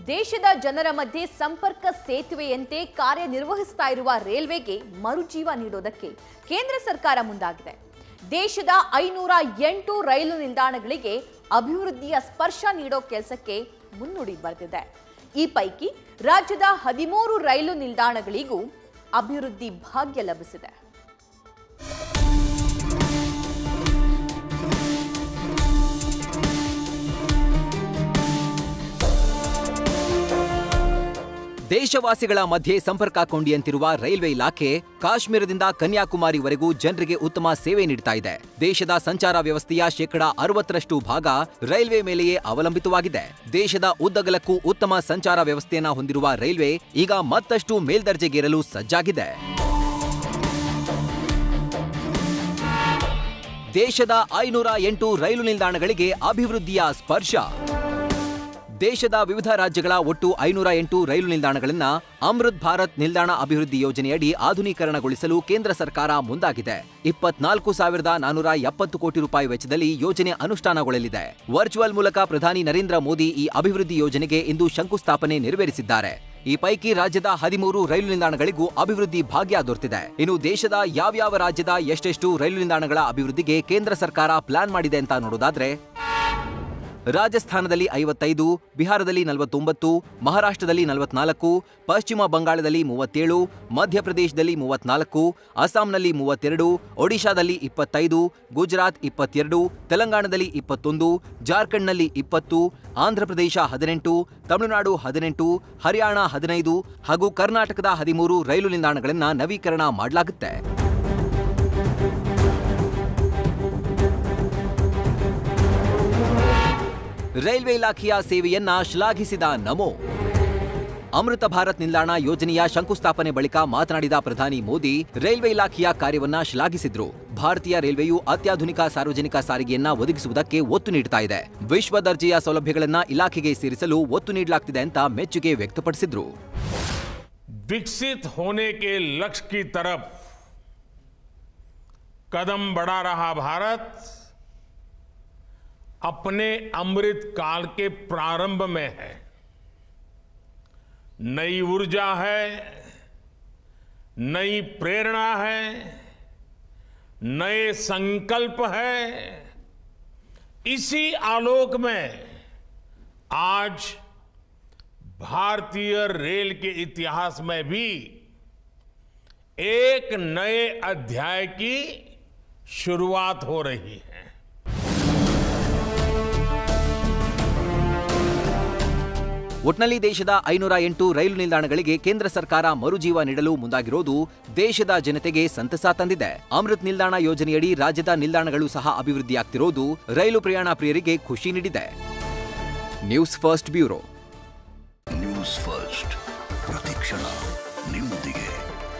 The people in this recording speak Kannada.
ದೇಶದ ಜನರ ಮಧ್ಯೆ ಸಂಪರ್ಕ ಸೇತುವೆಯಂತೆ ಕಾರ್ಯನಿರ್ವಹಿಸ್ತಾ ಇರುವ ರೈಲ್ವೆಗೆ ಮರುಜೀವ ನೀಡೋದಕ್ಕೆ ಕೇಂದ್ರ ಸರ್ಕಾರ ಮುಂದಾಗಿದೆ ದೇಶದ ಐನೂರ ಎಂಟು ರೈಲು ನಿಲ್ದಾಣಗಳಿಗೆ ಅಭಿವೃದ್ಧಿಯ ಸ್ಪರ್ಶ ನೀಡೋ ಕೆಲಸಕ್ಕೆ ಮುನ್ನುಡಿ ಬರೆದಿದೆ ಈ ಪೈಕಿ ರಾಜ್ಯದ ಹದಿಮೂರು ರೈಲು ನಿಲ್ದಾಣಗಳಿಗೂ ಅಭಿವೃದ್ಧಿ ಭಾಗ್ಯ ಲಭಿಸಿದೆ ದೇಶವಾಸಿಗಳ ಮಧ್ಯೆ ಸಂಪರ್ಕ ಕೊಂಡಿಯಂತಿರುವ ರೈಲ್ವೆ ಇಲಾಖೆ ಕಾಶ್ಮೀರದಿಂದ ಕನ್ಯಾಕುಮಾರಿವರೆಗೂ ಜನರಿಗೆ ಉತ್ತಮ ಸೇವೆ ನೀಡ್ತಾ ಇದೆ ದೇಶದ ಸಂಚಾರ ವ್ಯವಸ್ಥೆಯ ಶೇಕಡಾ ಅರವತ್ತರಷ್ಟು ಭಾಗ ರೈಲ್ವೆ ಮೇಲೆಯೇ ಅವಲಂಬಿತವಾಗಿದೆ ದೇಶದ ಉದ್ದಗಲಕ್ಕೂ ಉತ್ತಮ ಸಂಚಾರ ವ್ಯವಸ್ಥೆಯನ್ನ ಹೊಂದಿರುವ ರೈಲ್ವೆ ಈಗ ಮತ್ತಷ್ಟು ಮೇಲ್ದರ್ಜೆಗೇರಲು ಸಜ್ಜಾಗಿದೆ ದೇಶದ ಐನೂರ ಎಂಟು ರೈಲು ನಿಲ್ದಾಣಗಳಿಗೆ ಅಭಿವೃದ್ಧಿಯ ಸ್ಪರ್ಶ ದೇಶದ ವಿವಿಧ ರಾಜ್ಯಗಳ ಒಟ್ಟು ಐನೂರ ಎಂಟು ರೈಲು ನಿಲ್ದಾಣಗಳನ್ನ ಅಮೃತ್ ಭಾರತ್ ನಿಲ್ದಾಣ ಅಭಿವೃದ್ಧಿ ಯೋಜನೆಯಡಿ ಆಧುನೀಕರಣಗೊಳಿಸಲು ಕೇಂದ್ರ ಸರ್ಕಾರ ಮುಂದಾಗಿದೆ ಇಪ್ಪತ್ನಾಲ್ಕು ಸಾವಿರದ ನಾನೂರ ಎಪ್ಪತ್ತು ಕೋಟಿ ರೂಪಾಯಿ ವೆಚ್ಚದಲ್ಲಿ ಯೋಜನೆ ಅನುಷ್ಠಾನಗೊಳ್ಳಲಿದೆ ವರ್ಚುವಲ್ ಮೂಲಕ ಪ್ರಧಾನಿ ನರೇಂದ್ರ ಮೋದಿ ಈ ಅಭಿವೃದ್ಧಿ ಯೋಜನೆಗೆ ಇಂದು ಶಂಕುಸ್ಥಾಪನೆ ನೆರವೇರಿಸಿದ್ದಾರೆ ಈ ಪೈಕಿ ರಾಜ್ಯದ ಹದಿಮೂರು ರೈಲು ನಿಲ್ದಾಣಗಳಿಗೂ ಅಭಿವೃದ್ಧಿ ಭಾಗ್ಯ ದೊರೆತಿದೆ ಇನ್ನು ದೇಶದ ಯಾವ್ಯಾವ ರಾಜ್ಯದ ಎಷ್ಟೆಷ್ಟು ರೈಲು ನಿಲ್ದಾಣಗಳ ಅಭಿವೃದ್ಧಿಗೆ ಕೇಂದ್ರ ಸರ್ಕಾರ ಪ್ಲಾನ್ ಮಾಡಿದೆ ಅಂತ ನೋಡೋದಾದ್ರೆ ರಾಜಸ್ಥಾನದಲ್ಲಿ ಐವತ್ತೈದು ಬಿಹಾರದಲ್ಲಿ ನಲವತ್ತೊಂಬತ್ತು ಮಹಾರಾಷ್ಟ್ರದಲ್ಲಿ ನಲವತ್ನಾಲ್ಕು ಪಶ್ಚಿಮ ಬಂಗಾಳದಲ್ಲಿ ಮೂವತ್ತೇಳು ಮಧ್ಯಪ್ರದೇಶದಲ್ಲಿ ಮೂವತ್ನಾಲ್ಕು ಅಸ್ಸಾಂನಲ್ಲಿ ಮೂವತ್ತೆರಡು ಒಡಿಶಾದಲ್ಲಿ ಇಪ್ಪತ್ತೈದು ಗುಜರಾತ್ ಇಪ್ಪತ್ತೆರಡು ತೆಲಂಗಾಣದಲ್ಲಿ ಇಪ್ಪತ್ತೊಂದು ಜಾರ್ಖಂಡ್ನಲ್ಲಿ ಇಪ್ಪತ್ತು ಆಂಧ್ರಪ್ರದೇಶ ಹದಿನೆಂಟು ತಮಿಳುನಾಡು ಹದಿನೆಂಟು ಹರಿಯಾಣ ಹದಿನೈದು ಹಾಗೂ ಕರ್ನಾಟಕದ ಹದಿಮೂರು ರೈಲು ನಿಲ್ದಾಣಗಳನ್ನು ನವೀಕರಣ ಮಾಡಲಾಗುತ್ತೆ ರೈಲ್ವೆ ಇಲಾಖೆಯ ಸೇವೆಯನ್ನ ಶ್ಲಾಘಿಸಿದ ನಮೋ ಅಮೃತ ಭಾರತ್ ನಿಲ್ದಾಣ ಯೋಜನೆಯ ಶಂಕುಸ್ಥಾಪನೆ ಬಳಿಕ ಮಾತನಾಡಿದ ಪ್ರಧಾನಿ ಮೋದಿ ರೈಲ್ವೆ ಇಲಾಖೆಯ ಕಾರ್ಯವನ್ನ ಶ್ಲಾಘಿಸಿದ್ರು ಭಾರತೀಯ ರೈಲ್ವೆಯು ಅತ್ಯಾಧುನಿಕ ಸಾರ್ವಜನಿಕ ಸಾರಿಗೆಯನ್ನ ಒದಗಿಸುವುದಕ್ಕೆ ಒತ್ತು ನೀಡುತ್ತಾ ಇದೆ ವಿಶ್ವ ದರ್ಜೆಯ ಸೌಲಭ್ಯಗಳನ್ನ ಇಲಾಖೆಗೆ ಸೇರಿಸಲು ಒತ್ತು ನೀಡಲಾಗ್ತಿದೆ ಅಂತ ಮೆಚ್ಚುಗೆ ವ್ಯಕ್ತಪಡಿಸಿದ್ರು विकसित होने के लक्ष्य की तरफ कदम बढ़ा रहा भारत अपने अमृत काल के प्रारंभ में है नई ऊर्जा है नई प्रेरणा है नए संकल्प है इसी आलोक में आज भारतीय रेल के इतिहास में भी एक नए अध्याय की शुरुआत हो रही है ಒಟ್ನಲ್ಲಿ ದೇಶದ ಐನೂರ ಎಂಟು ರೈಲು ನಿಲ್ದಾಣಗಳಿಗೆ ಕೇಂದ್ರ ಸರ್ಕಾರ ಮರುಜೀವ ನೀಡಲು ಮುಂದಾಗಿರೋದು ದೇಶದ ಜನತೆಗೆ ಸಂತಸ ತಂದಿದೆ ಅಮೃತ್ ನಿಲ್ದಾಣ ಯೋಜನೆಯಡಿ ರಾಜ್ಯದ ನಿಲ್ದಾಣಗಳು ಸಹ ಅಭಿವೃದ್ಧಿಯಾಗ್ತಿರೋದು ರೈಲು ಪ್ರಯಾಣ ಪ್ರಿಯರಿಗೆ ಖುಷಿ ನೀಡಿದೆ news first bureau news first ಪ್ರತಿಕ್ಷಣ ನಿಮ್ಮೊಂದಿಗೆ